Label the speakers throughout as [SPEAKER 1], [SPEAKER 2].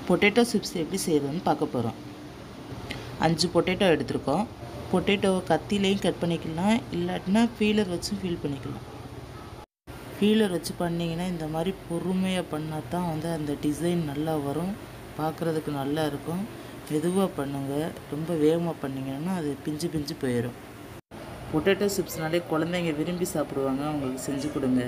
[SPEAKER 1] potato chips எப்படி செய்கிறதுன்னு பார்க்க போகிறோம் அஞ்சு பொட்டேட்டோ எடுத்திருக்கோம் பொட்டேட்டோவை கத்திலையும் கட் பண்ணிக்கலாம் இல்லாட்டினா ஃபீலர் வச்சும் ஃபீல் பண்ணிக்கலாம் ஃபீலர் வச்சு பண்ணிங்கன்னா இந்த மாதிரி பொறுமையாக பண்ணால் தான் வந்து அந்த டிசைன் நல்லா வரும் பார்க்குறதுக்கு நல்லா இருக்கும் மெதுவாக பண்ணுங்கள் ரொம்ப வேகமாக பண்ணிங்கன்னா அது பிஞ்சு பிஞ்சு போயிடும் பொட்டேட்டோ சிப்ஸ்னாலே குழந்தைங்க விரும்பி சாப்பிடுவாங்க அவங்களுக்கு செஞ்சு கொடுங்க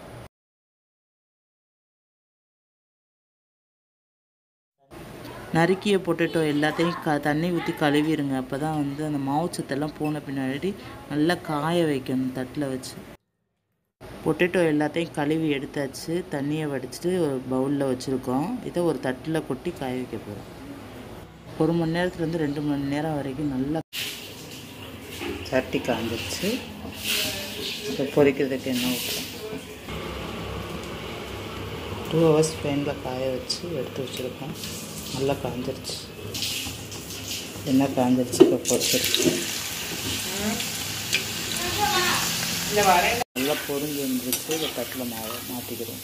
[SPEAKER 1] நறுக்கிய பொட்டேட்டோ எல்லாத்தையும் க தண்ணி ஊற்றி கழுவிடுங்க அப்போ தான் வந்து அந்த மாவுச்சத்தெல்லாம் போன பின்னாடி நல்லா காய வைக்கணும் தட்டில் வச்சு பொட்டேட்டோ எல்லாத்தையும் கழுவி எடுத்தாச்சு தண்ணியை வடிச்சிட்டு ஒரு பவுலில் வச்சுருக்கோம் இதை ஒரு தட்டில் கொட்டி காய வைக்க போகிறோம் ஒரு மணி நேரத்துலேருந்து ரெண்டு மணி நேரம் வரைக்கும் நல்லா சட்டி காஞ்சிருச்சு இப்போ பொரிக்கிறதுக்கு எண்ணெய் ஊற்றுறோம் டூ ஹவர்ஸ் ஃபேனில் காய வச்சு எடுத்து வச்சுருக்கோம் நல்லா காஞ்சிருச்சு எண்ணெய் காஞ்சிருச்சு இப்போ பொரிச்சிருச்சு நல்லா பொரிஞ்சு வந்துருச்சு இதை தட்டில் மாவை மாற்றிக்கிறோம்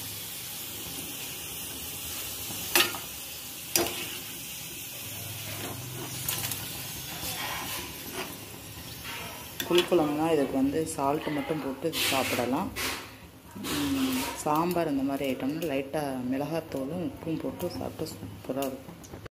[SPEAKER 1] புளிக்குழம்புனா இதுக்கு வந்து சால்ட்டு மட்டும் போட்டு சாப்பிடலாம் ம், சாம்பார் இந்த மாதிரி ஐட்டம்னா லைட்டாக மிளகாத்தூளும் உப்பும் போட்டு சாப்பிட்டா சூப்பராக இருக்கும்